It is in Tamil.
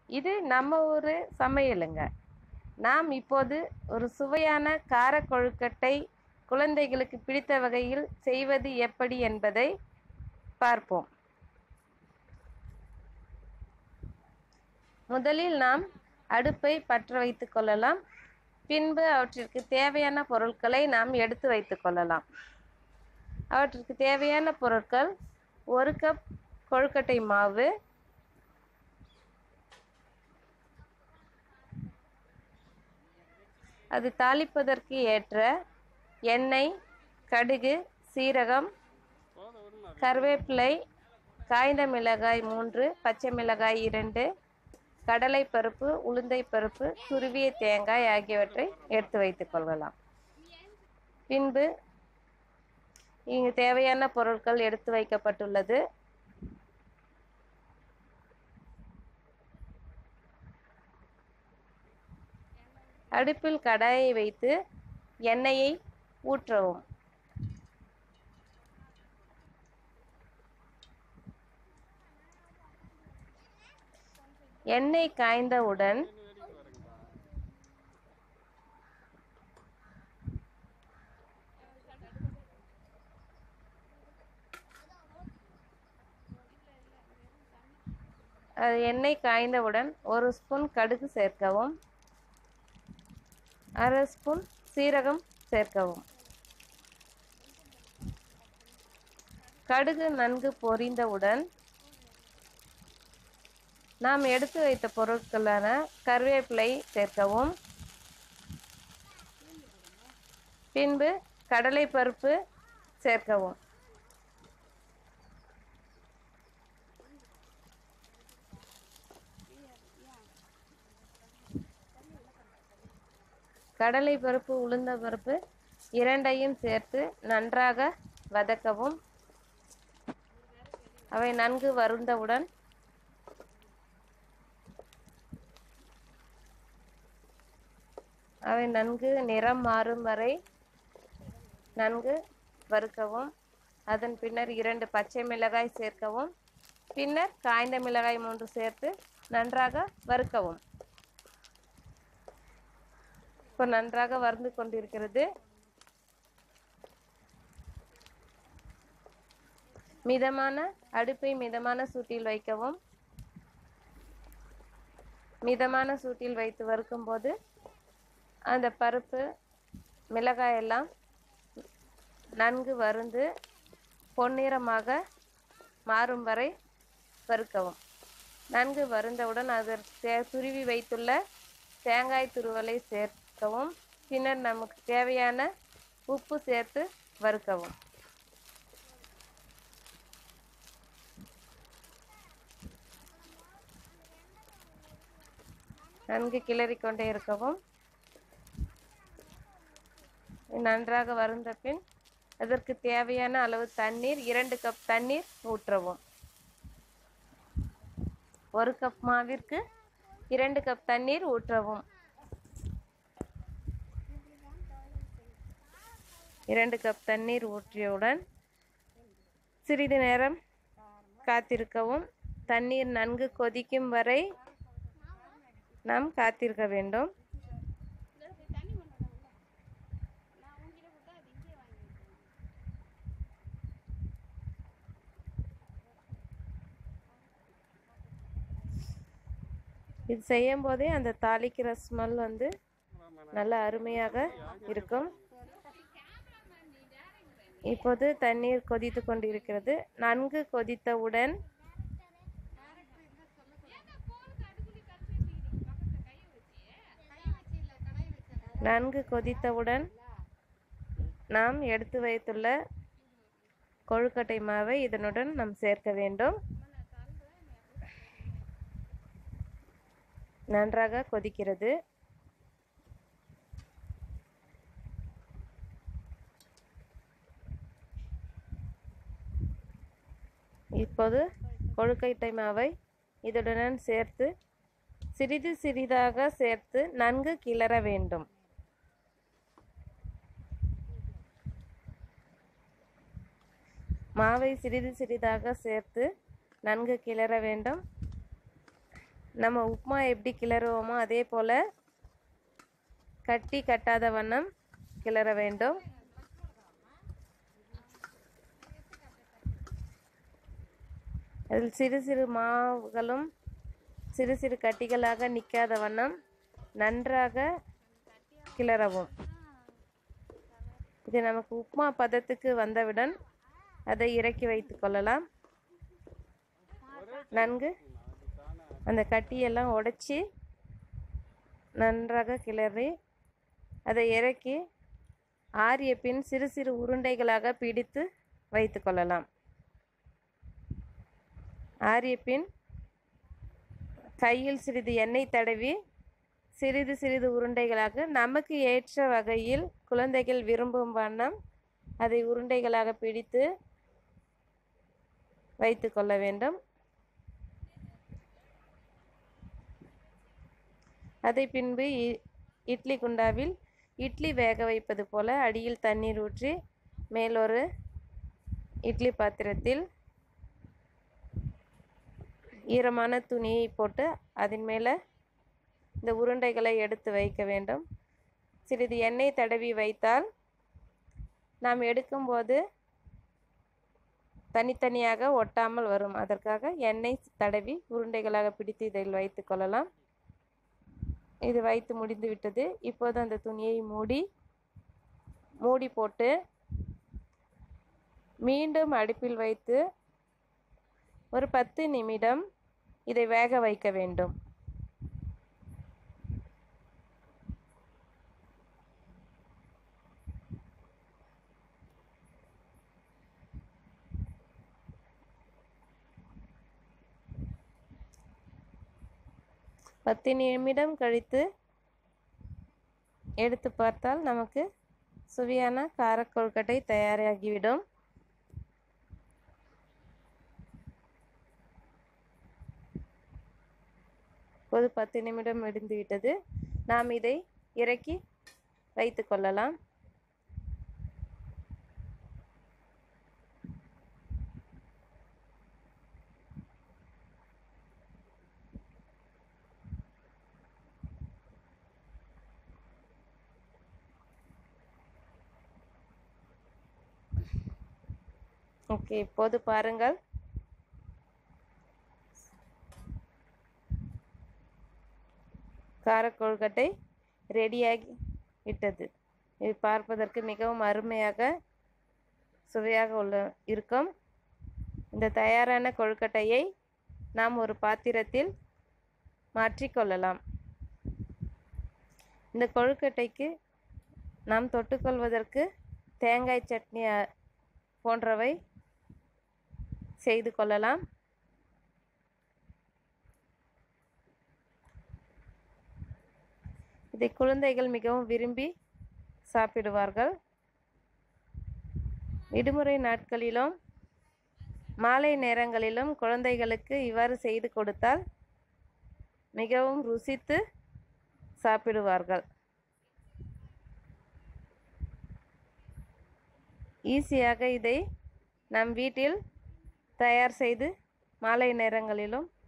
இது நம்ம ஊர் சமையலுங்க நாம் இப்போது ஒரு சுவையான கார கொழுக்கட்டை குழந்தைகளுக்கு பிடித்த வகையில் செய்வது எப்படி என்பதை பார்ப்போம் முதலில் நாம் அடுப்பை பற்ற வைத்துக் கொள்ளலாம் பின்பு அவற்றிற்கு தேவையான பொருட்களை நாம் எடுத்து வைத்துக் கொள்ளலாம் அவற்றிற்கு தேவையான பொருட்கள் ஒரு கப் கொழுக்கட்டை மாவு அது தாளிப்பதற்கு ஏற்ற எண்ணெய் கடுகு சீரகம் கருவேப்பிலை காய்ந்த மிளகாய் மூன்று பச்சை மிளகாய் இரண்டு கடலை பருப்பு உளுந்தை பருப்பு துருவிய தேங்காய் ஆகியவற்றை எடுத்து வைத்துக் கொள்ளலாம் பின்பு இங்கு தேவையான பொருட்கள் எடுத்து வைக்கப்பட்டுள்ளது அடுப்பில் கடாயை வைத்து எண்ணெயை ஊற்றவும் எண்ணெய் காய்ந்தவுடன் அது எண்ணெய் காய்ந்தவுடன் ஒரு ஸ்பூன் கடுகு சேர்க்கவும் அரை ஸ்பூன் சீரகம் சேர்க்கவும் கடுகு நன்கு பொரிந்தவுடன் நாம் எடுத்து வைத்த பொருட்களான கருவேப்பிலை சேர்க்கவும் பின்பு கடலை பருப்பு சேர்க்கவும் கடலை பருப்பு உளுந்த பருப்பு இரண்டையும் சேர்த்து நன்றாக வதக்கவும் அவை நன்கு வருந்தவுடன் அவை நன்கு நிறம் மாறும் வரை நன்கு வறுக்கவும் அதன் பின்னர் இரண்டு பச்சை மிளகாய் சேர்க்கவும் பின்னர் காய்ந்த மிளகாய் மூன்று சேர்த்து நன்றாக வறுக்கவும் இப்போ நன்றாக வறுந்து கொண்டிருக்கிறது மிதமான அடுப்பை மிதமான சூட்டில் வைக்கவும் மிதமான சூட்டில் வைத்து வறுக்கும்போது அந்த பருப்பு மிளகாய் எல்லாம் நன்கு வறுந்து பொன்னிறமாக மாறும் வரை வறுக்கவும் நன்கு வறுந்தவுடன் அதற்கு தே- துருவி வைத்துள்ள தேங்காய் துருவலை சேர்க்கவும் பின்னர் நமக்கு தேவையான உப்பு சேர்த்து வறுக்கவும் நன்கு கிளறிக் கொண்டே இருக்கவும் நன்றாக வருந்த பின் அதற்கு தேவையான அளவு தண்ணீர் இரண்டு கப் தண்ணீர் ஊற்றவும் ஒரு கப் மாவிற்கு இரண்டு கப் தண்ணீர் ஊற்றவும் இரண்டு கப் தண்ணீர் ஊற்றியவுடன் சிறிது நேரம் காத்திருக்கவும் தண்ணீர் நன்கு கொதிக்கும் வரை நாம் காத்திருக்க வேண்டும் இது செய்யும் போதே அந்த தாளிக்கிற ஸ்மெல் வந்து நல்ல அருமையாக இருக்கும் இப்போது தண்ணீர் கொதித்து கொண்டிருக்கிறது நன்கு கொதித்தவுடன் நன்கு கொதித்தவுடன் நாம் எடுத்து வைத்துள்ள கொழுக்கட்டை மாவை இதனுடன் நாம் சேர்க்க வேண்டும் நன்றாக கொதிக்கிறது இப்போது கொழுக்கட்டை மாவை இதுடன் சேர்த்து சிறிது சிறிதாக சேர்த்து நன்கு கிளற வேண்டும் மாவை சிறிது சிறிதாக சேர்த்து நன்கு கிளற வேண்டும் நம்ம உப்புமா எப்படி கிளறுவோமோ அதே போல் கட்டி கட்டாத வண்ணம் கிளற வேண்டும் அதில் சிறு சிறு மாவுகளும் சிறு சிறு கட்டிகளாக நிற்காத வண்ணம் நன்றாக கிளறவும் இது நமக்கு உப்புமா பதத்துக்கு வந்தவுடன் அதை இறக்கி வைத்து கொள்ளலாம் நன்கு அந்த கட்டியெல்லாம் உடைச்சி நன்றாக கிளறி அதை இறக்கி ஆறிய பின் சிறு சிறு உருண்டைகளாக பிடித்து வைத்து கொள்ளலாம் ஆறிய பின் கையில் சிறிது எண்ணெய் தடவி சிறிது சிறிது உருண்டைகளாக நமக்கு ஏற்ற வகையில் குழந்தைகள் விரும்பும் வண்ணம் அதை உருண்டைகளாக பிடித்து வைத்து கொள்ள வேண்டும் அதை பின்பு இ- இட்லி குண்டாவில் இட்லி வேக வைப்பது போல அடியில் தண்ணீர் ஊற்றி மேலொரு இட்லி பாத்திரத்தில் ஈரமான துணியை போட்டு அதன் மேலே இந்த உருண்டைகளை எடுத்து வைக்க வேண்டும் சிறிது எண்ணெய் தடவி வைத்தால் நாம் எடுக்கும்போது தனித்தனியாக ஒட்டாமல் வரும் அதற்காக எண்ணெய் தடவி உருண்டைகளாக பிடித்து இதில் வைத்து கொள்ளலாம் இது வைத்து முடிந்து விட்டது இப்போது அந்த துணியை மூடி மூடி போட்டு மீண்டும் அடுப்பில் வைத்து ஒரு பத்து நிமிடம் இதை வேக வைக்க வேண்டும் பத்து நிமிடம் கழித்து எடுத்து பார்த்தால் நமக்கு சுவையான காரக்கொழுக்கட்டை தயாராகிவிடும் ஒரு பத்து நிமிடம் முடிந்து விட்டது நாம் இதை இறக்கி வைத்து கொள்ளலாம் ஓகே இப்போது பாருங்கள் காரக்கொழுக்கட்டை ரெடியாகி விட்டது இது பார்ப்பதற்கு மிகவும் அருமையாக சுவையாக உள்ள இருக்கும் இந்த தயாரான கொழுக்கட்டையை நாம் ஒரு பாத்திரத்தில் மாற்றிக்கொள்ளலாம் இந்த கொழுக்கட்டைக்கு நாம் தொட்டுக்கொள்வதற்கு தேங்காய் சட்னி அ- போன்றவை செய்து கொள்ளலாம் இதை குழந்தைகள் மிகவும் விரும்பி சாப்பிடுவார்கள் விடுமுறை நாட்களிலும் மாலை நேரங்களிலும் குழந்தைகளுக்கு இவ்வாறு செய்து கொடுத்தால் மிகவும் ருசித்து சாப்பிடுவார்கள் ஈஸியாக இதை நம் வீட்டில் தயார் செய்து மாலை நேரங்களிலும்